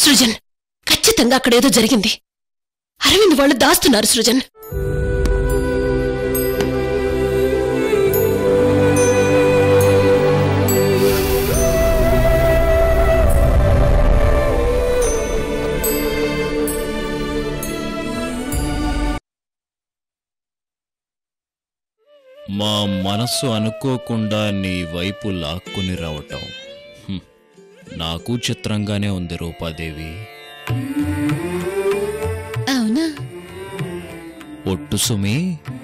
సృజన్ ఖచ్చితంగా అక్కడేదో జరిగింది అరవింద్ వాళ్ళు దాస్తున్నారు సృజన్ మా మనస్సు అనుకోకుండా నీ వైపు లాక్కుని రావటం హ్మ్. నాకు చిత్రంగానే ఉంది రూపాదేవి అవునా ఒట్టు సుమి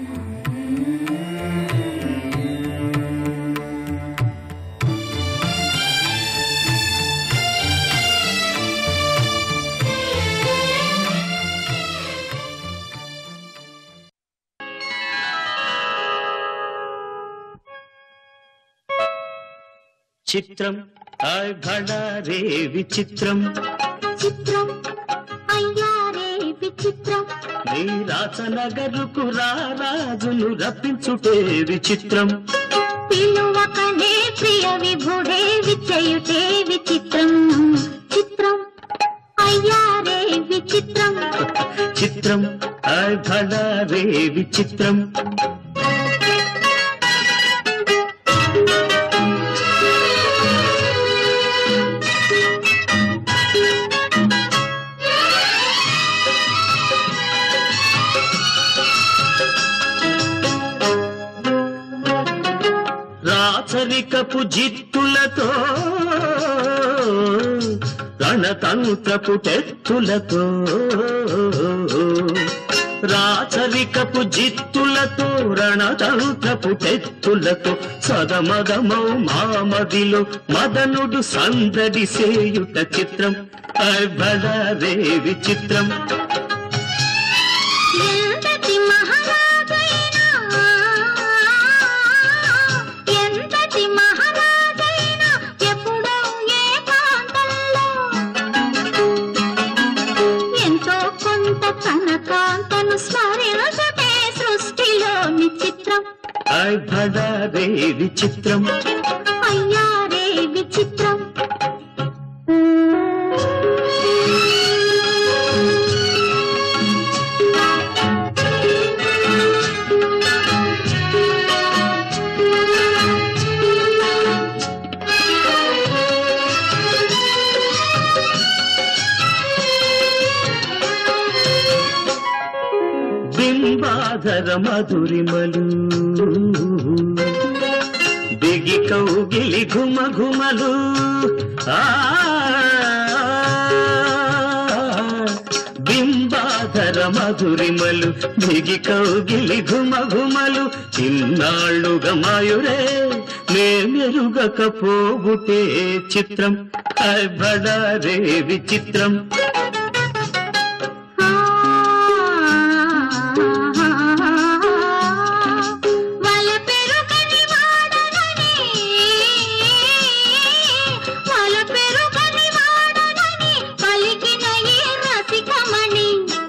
చిత్రం హాయ్ భడా రే విచిత్రం చిత్రం అయ్యారే విచిత్రం నీ రాచనగరుకు రారాజును రప్పించుటే విచిత్రం పిలువకనే ప్రియ విభుడే విచయుటే విచిత్రం చిత్రం అయ్యారే విచిత్రం చిత్రం హాయ్ భడా రే విచిత్రం రాచరికపు జిత్తులతో రణతంత్రపు టెత్తులతో రాచరికపు జిత్తులతో రణతంత్రపు టెత్తులతో సదమదమౌ మామదిలో మదనుడు సందడి సేయుట చిత్రం బడే విచిత్రం ఎంతటి మహారాజైనా ఎంతటి మహారాజైనా ఎప్పుడో ఏకాంతంలో ఎంతో కొంత తన కాంతను స్మరించటే సృష్టిలోని చిత్రం బడే విచిత్రం అయ్యారే విచిత్రం బింబాధర మధురిమలు దిగి కౌగిలి ఘుమ ఘుమలు ఆ బింబాధర మధురిమలు దిగి కౌగిలి ఘుమ ఘుమలు ఇన్నాళ్ళుగా మాయురే నే మెరుగకపోగుటే చిత్రం బడారే విచిత్రం వలపెరుగని వాడనని, వలపెరుగని వాడనని పలికిన ఈ రసికమణి.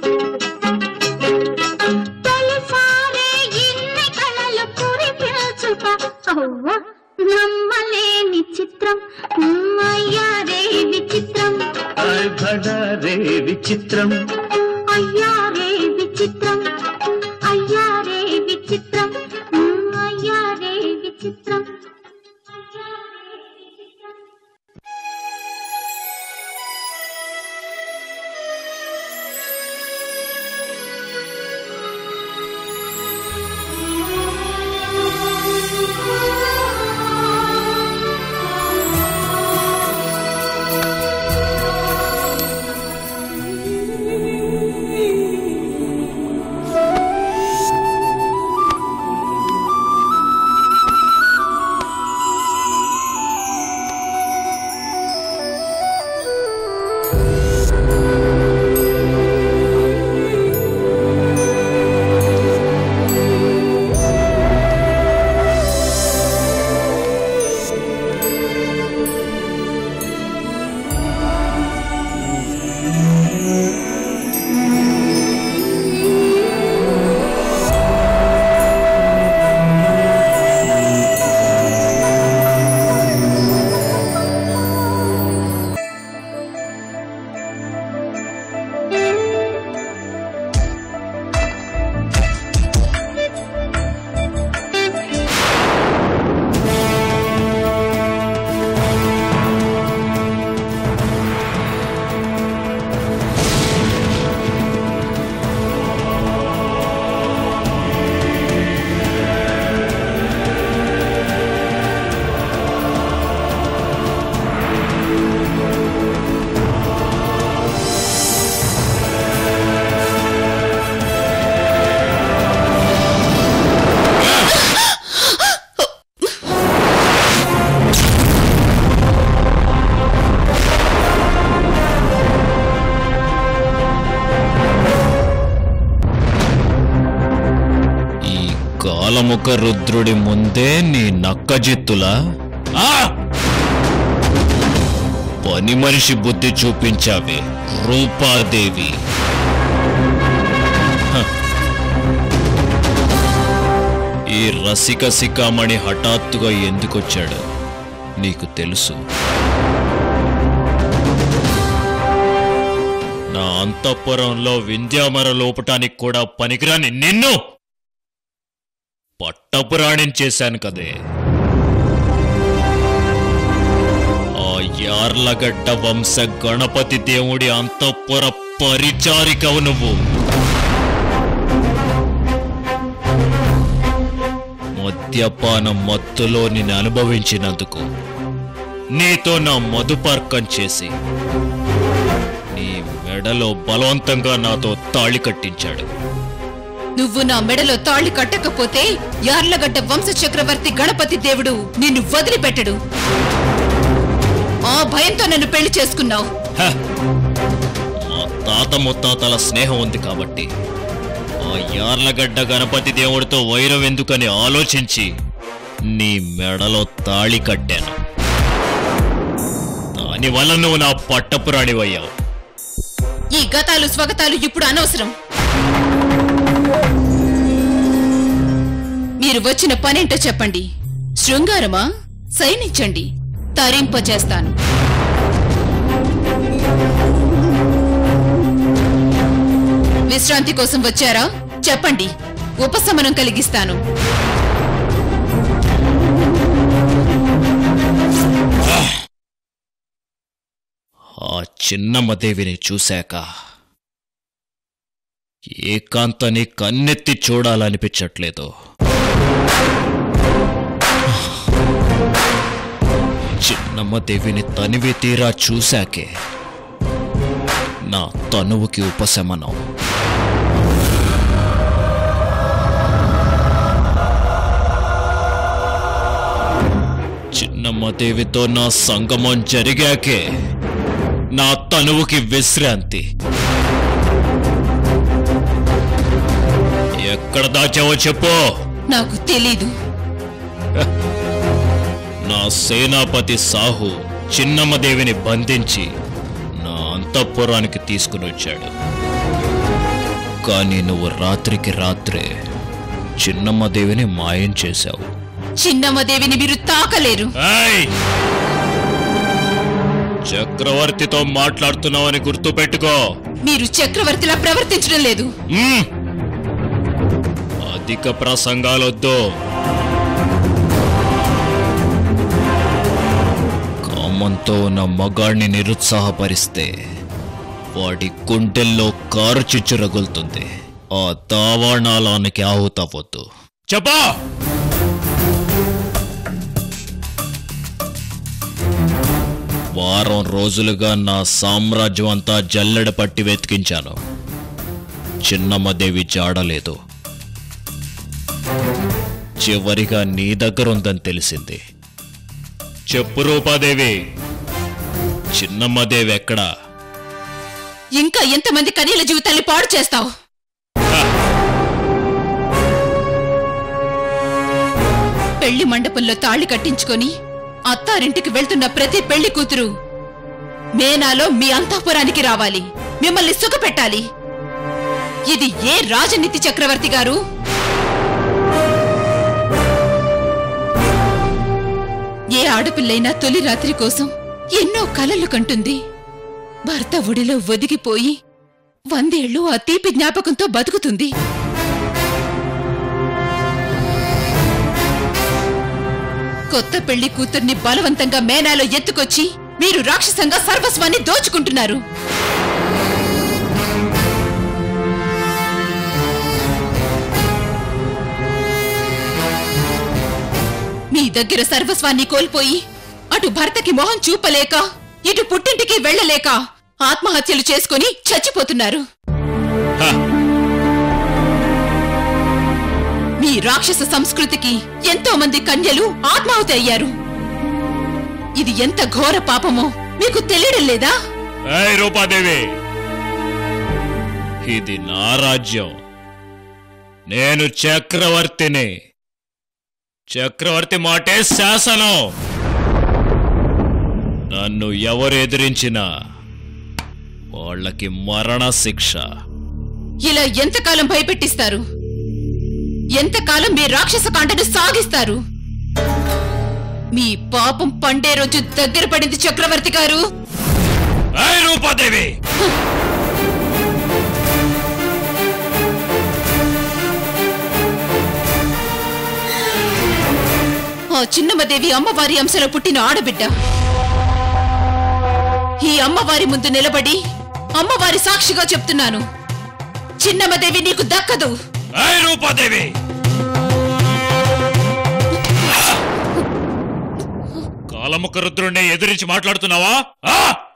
తొలిసారే ఇన్ని కళలు కురిపించుట, అవ్వ, నమ్మలేని చిత్రం అయ్యారే విచిత్రం బడారే విచిత్రం అయ్యారే విచిత్రం అయ్యారే విచిత్రం ఉమ్, అయ్యారే విచిత్రం అయ్యారే విచిత్రం ఆ పంచముఖ రుద్రుడి ముందే నీ నక్కజిత్తులా ఆ! పని మనిషి బుద్ధి చూపించావే రూపాదేవి హ. ఈ రసిక సికామణి హఠాత్తుగా ఎందుకొచ్చాడు నీకు తెలుసు నా అంతఃపురంలో వింధ్యామర లోపటానికి కూడా పనికిరాని నిన్ను పట్టపురాణిని చేశాను కదే ఆ యార్లగడ్డ వంశ గణపతి దేవుడి అంతఃపుర పరిచారికవు నువ్వు మద్యపాన మత్తులో నిన్ను అనుభవించినందుకు నీతో నా మధుపర్కం చేసి నీ మెడలో బలవంతంగా నాతో తాళి కట్టించాడు నువ్వు నా మెడలో తాళి కట్టకపోతే యార్లగడ్డ వంశ చక్రవర్తి గణపతి దేవుడు నిన్ను వదిలిపెట్టడు ఆ భయంతో నన్ను పెళ్లి చేసుకున్నావు హ! మా తాత ముత్తాతల స్నేహం ఉంది కాబట్టి ఆ యార్లగడ్డ గణపతి దేవుడితో వైరం ఎందుకని ఆలోచించి నీ మెడలో తాళి కట్టాను దానివల్ల నువ్వు నా పట్టపురాణివయ్యావు ఈ గతాలు స్వగతాలు ఇప్పుడు అనవసరం మీరు వచ్చిన పనేంటో చెప్పండి శృంగారమా సైనించండి తరింపచేస్తాను విశ్రాంతి కోసం వచ్చారా చెప్పండి ఉపశమనం కలిగిస్తాను ఆ చిన్నమ్మదేవిని చూశాక ఏకాంతని కన్నెత్తి చూడాలనిపించట్లేదు చిన్నమ్మదేవిని తనివి తీరా చూశాకే నా తనువుకి ఉపశమనం చిన్నమ్మదేవితో నా సంగమం జరిగాకే నా తనువుకి విశ్రాంతి ఎక్కడ దాచావో చెప్పు నాకు తెలీదు నా సేనాపతి సాహు చిన్నమ్మదేవిని బంధించి నా అంతఃపురానికి తీసుకుని వచ్చాడు కానీ నువ్వు రాత్రికి రాత్రే చిన్నమ్మదేవిని మాయం చేశావు చిన్నమ్మదేవిని మీరు తాకలేరు ఏయ్! చక్రవర్తితో మాట్లాడుతున్నావని గుర్తుపెట్టుకో మీరు చక్రవర్తిలా ప్రవర్తించడం లేదు మ్మ్! అధిక ప్రసంగాలొద్దు కామంతో ఉన్న మగాడిని నిరుత్సాహపరిస్తే వాడి గుండెల్లో కారు చిచ్చు రగులుతుంది ఆ దావాణాలానికి ఆహుతవద్దు చెప్పా వారం రోజులుగా నా సామ్రాజ్యం అంతా జల్లెడ పట్టి వెతికించాను చిన్నమ్మదేవి జాడలేదు చివరిగా నీ దగ్గర ఉందని తెలిసింది చెప్పు రూపాదేవి చిన్నమ్మదేవి ఎక్కడా ఇంకా ఎంతమంది కనీల జీవితాన్ని పాడు చేస్తావు పెళ్లి మండపంలో తాళి కట్టించుకొని అత్తారింటికి వెళ్తున్న ప్రతి పెళ్లి కూతురు మేనాలో మీ అంతఃపురానికి రావాలి మిమ్మల్ని సుఖపెట్టాలి ఇది ఏ రాజనీతి చక్రవర్తి గారు ఏ ఆడపిల్లైనా తొలి రాత్రి కోసం ఎన్నో కలలు కంటుంది భర్త ఒడిలో ఒదిగిపోయి వందేళ్లు ఆ తీపి జ్ఞాపకంతో బతుకుతుంది కొత్త పెళ్లి కూతుర్ని బలవంతంగా మేనాలో ఎత్తుకొచ్చి మీరు రాక్షసంగా సర్వస్వాన్ని దోచుకుంటున్నారు మీ దగ్గర సర్వస్వాన్ని కోల్పోయి అటు భర్తకి మొహం చూపలేక ఇటు పుట్టింటికి వెళ్ళలేక ఆత్మహత్యలు చేసుకుని చచ్చిపోతున్నారు హ! మీ రాక్షస సంస్కృతికి ఎంతో మంది కన్యలు ఆత్మాహుతి అయ్యారు ఇది ఎంత ఘోర పాపమో మీకు తెలియడం లేదా ఏయ్ రూపాదేవి ఇది నా రాజ్యం నేను చక్రవర్తిని చక్రవర్తి మాటే శాసనం నన్ను ఎవరు ఎదిరించినా వాళ్ళకి మరణ శిక్ష ఇలా ఎంతకాలం భయపెట్టిస్తారు ఎంతకాలం మీ రాక్షస కాండను సాగిస్తారు మీ పాపం పండే రోజు దగ్గర పడింది చక్రవర్తి గారు ఏయ్ రూపాదేవి ఆ చిన్నమ్మదేవి అమ్మవారి అంశలో పుట్టిన ఆడబిడ్డ ఈ అమ్మవారి ముందు నిలబడి అమ్మవారి సాక్షిగా చెప్తున్నాను చిన్నమ్మదేవి నీకు దక్కదు ఏయ్ రూపాదేవి కాలముఖ రుద్రుణ్ణి ఎదిరించి మాట్లాడుతున్నావా ఆ?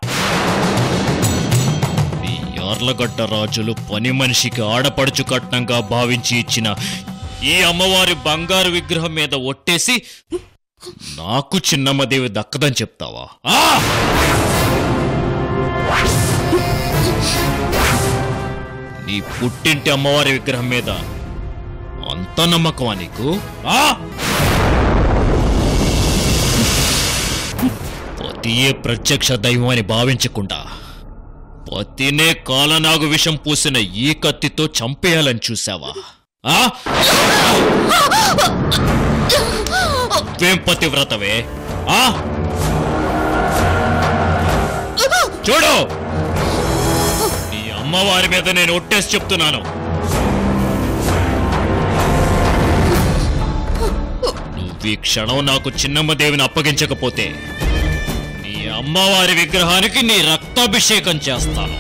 ఈ యార్లగడ్డ రాజులు పని మనిషికి ఆడపడుచు కట్నంగా భావించి ఇచ్చిన ఈ అమ్మవారి బంగారు విగ్రహం మీద ఒట్టేసి నాకు చిన్నమ్మదేవి దక్కదని చెప్తావా ఆ నీ పుట్టింటి అమ్మవారి విగ్రహం మీద అంత నమ్మకమా నీకు ఆ పతియే ప్రత్యక్ష దైవం అని భావించకుండా పతినే కాలనాగు విషం పూసిన ఈ కత్తితో చంపేయాలని చూసావా ఆ నువ్వేం పతివ్రతవే ఆ చూడు నీ అమ్మవారి మీద నేను ఒట్టేసి చెప్తున్నాను నువ్వు ఈ క్షణం నాకు చిన్నమ్మదేవిని అప్పగించకపోతే నీ అమ్మవారి విగ్రహానికి నీ రక్తాభిషేకం చేస్తాను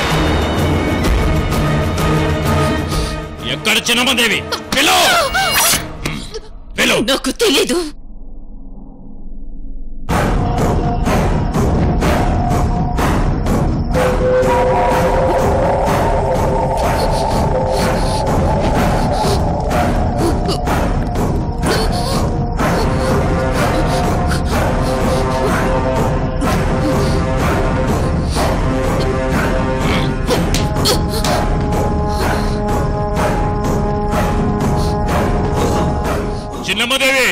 ఎక్కడ చిన్నమ్మదేవి పిలు పిలు నాకు తెలీదు చిన్నమ్మదేవి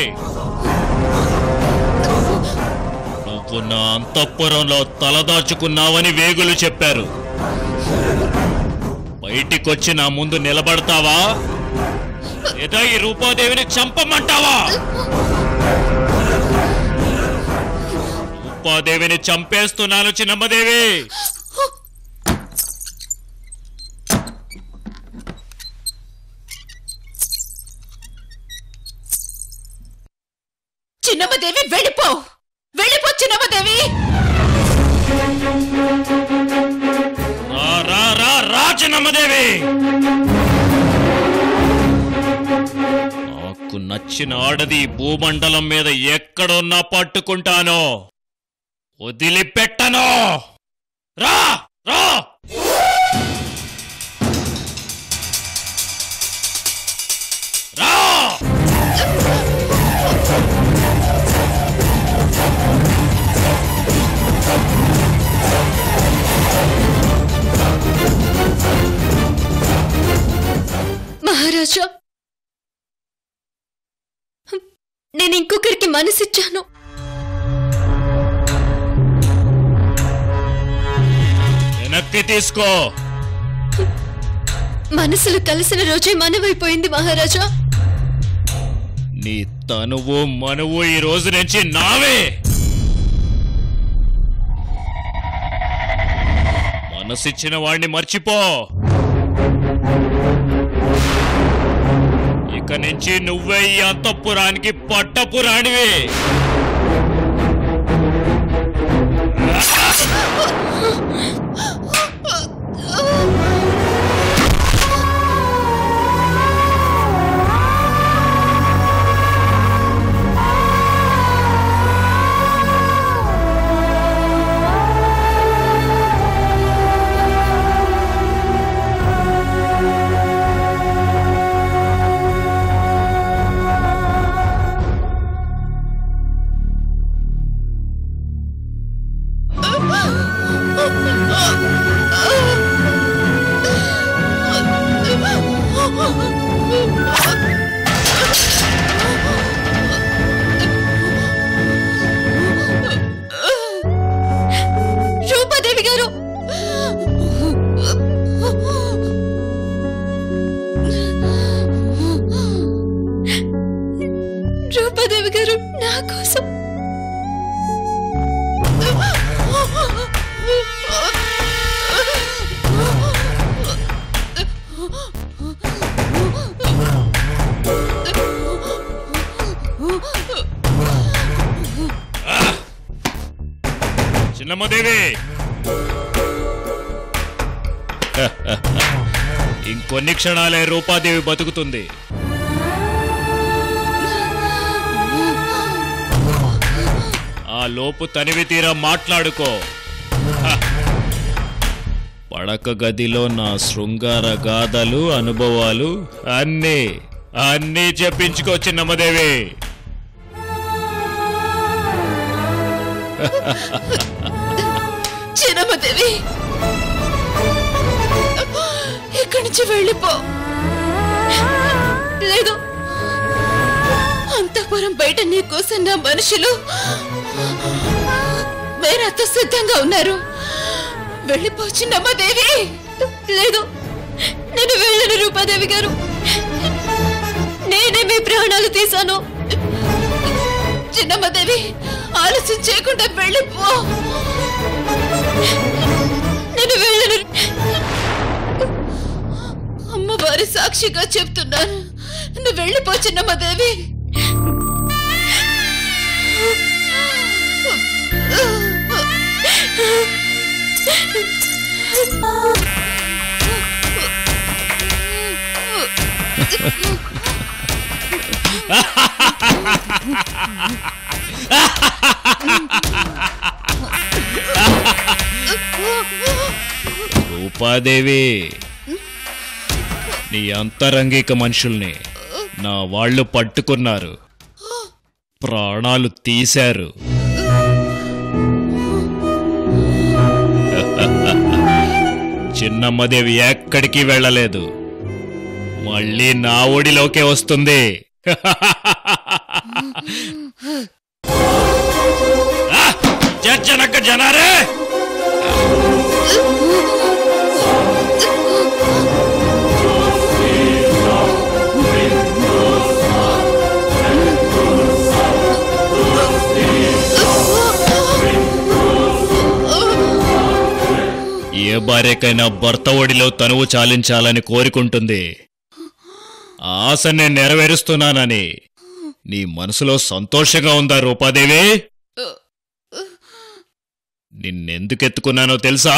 నువ్వు నా అంతఃపురంలో తలదాచుకున్నావని వేగులు చెప్పారు బయటికొచ్చి నా ముందు నిలబడతావా లేదా ఈ రూపాదేవిని చంపమంటావా రూపాదేవిని చంపేస్తున్నాను చిన్నమ్మదేవి చిన్నమ్మదేవి వెళ్ళిపో వెళ్ళిపో చిన్నమ్మదేవి రా రా రా రా చిన్నమ్మదేవి నాకు నచ్చిన ఆడది ఈ భూమండలం మీద ఎక్కడున్నా పట్టుకుంటానో వదిలిపెట్టను రా రా రా మహారాజా నేను ఇంకొకరికి మనసిచ్చాను వెనక్కి తీసుకో మనసులు కలిసిన రోజే మనవైపోయింది మహారాజా నీ తనువు మనువు ఈ రోజు నుంచి నావే మనసిచ్చిన వాణ్ణి మర్చిపో ఇక నుంచి నువ్వే ఈ అంతఃపురానికి పట్టపురాణివి నా కోసం చిన్నమ్మదేవి ఇంకొన్ని క్షణాలే రూపాదేవి బతుకుతుంది ఆ లోపు తనివి తీరా మాట్లాడుకో హ. పడక గదిలో నా శృంగార గాథలు అనుభవాలు అన్నీ అన్నీ చెప్పించుకో చిన్నమ్మదేవి చిన్నమ్మదేవి ఇక్కడి నుంచి వెళ్ళిపో లేదు అంతపురం బయట నీ కోసం నా మనుషులు వేరేతో సిద్ధంగా ఉన్నారు వెళ్ళిపో చిన్నమ్మదేవి లేదు నేను వెళ్ళను రూపాదేవి గారు నేనే మీ ప్రాణాలు తీశాను చిన్నమ్మదేవి ఆలస్యం చేయకుండా వెళ్ళిపో నేను వెళ్ళను అమ్మవారి సాక్షిగా చెప్తున్నాను నువ్వు వెళ్ళిపో చిన్నమ్మదేవి రూపాదేవి నీ అంతరంగిక మనుషుల్ని నా వాళ్ళు పట్టుకున్నారు ప్రాణాలు తీశారు చిన్నమ్మదేవి ఎక్కడికి వెళ్ళలేదు మళ్ళీ నా ఒడిలోకే వస్తుంది ఆ! చర్చనక్క జనారే ఏ భార్యకైనా భర్త ఒడిలో తనువు చాలించాలని కోరుకుంటుంది ఆ ఆశ నేను నెరవేరుస్తున్నానని నీ మనసులో సంతోషంగా ఉందా రూపాదేవి నిన్నెందుకు ఎత్తుకున్నానో తెలుసా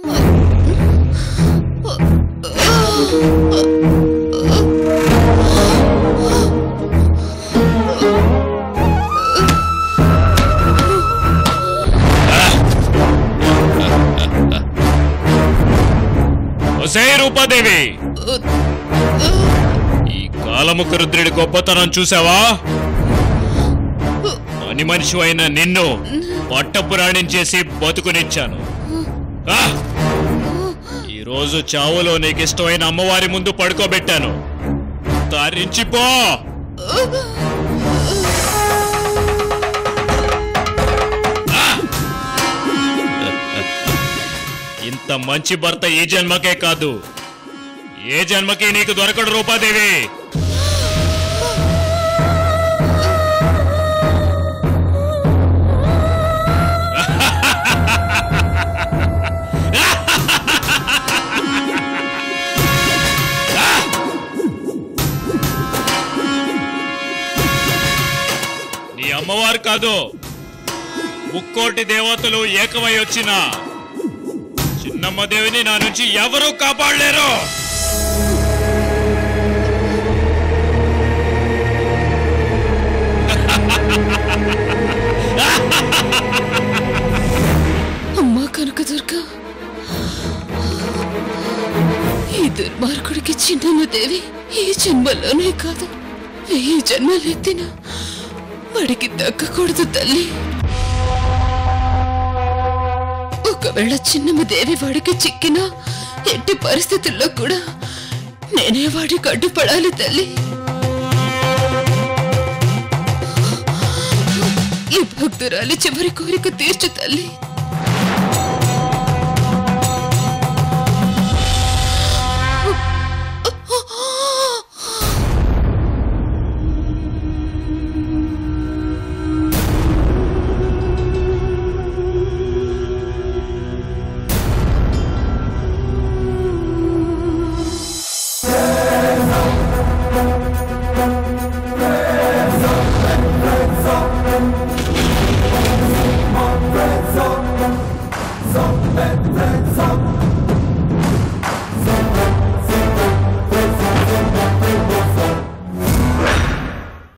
ఒసే రూపాదేవి ఈ కాలముఖ రుద్రుడి గొప్పతనం చూసావా పని మనిషి అయిన నిన్ను పట్టపురాణం చేసి బతుకునిచ్చాను ఆ! ఈరోజు చావులో నీకు ఇష్టమైన అమ్మవారి ముందు పడుకోబెట్టాను తరించిపో ఆ! ఇంత మంచి భర్త ఈ జన్మకే కాదు ఏ జన్మకి నీకు దొరకడు రూపాదేవి నీ అమ్మవారు కాదు ముక్కోటి దేవతలు ఏకమై వచ్చిన చిన్నమ్మ దేవిని నా నుంచి ఎవరూ కాపాడలేరు అమ్మా కనకదుర్గ ఈ దుర్మార్గుడికి చిన్నమ్మ దేవి ఈ జన్మలోనే కాదు ఈ జన్మలెత్తిన వాడికి దక్కకూడదు తల్లి ఒకవేళ చిన్నమ్మ దేవి వాడికి చిక్కినా ఎట్టి పరిస్థితుల్లో కూడా నేనే వాడికి అడ్డుపడాలి తల్లి ఈ భక్తురాలి చివరి కోరిక తీర్చు తల్లి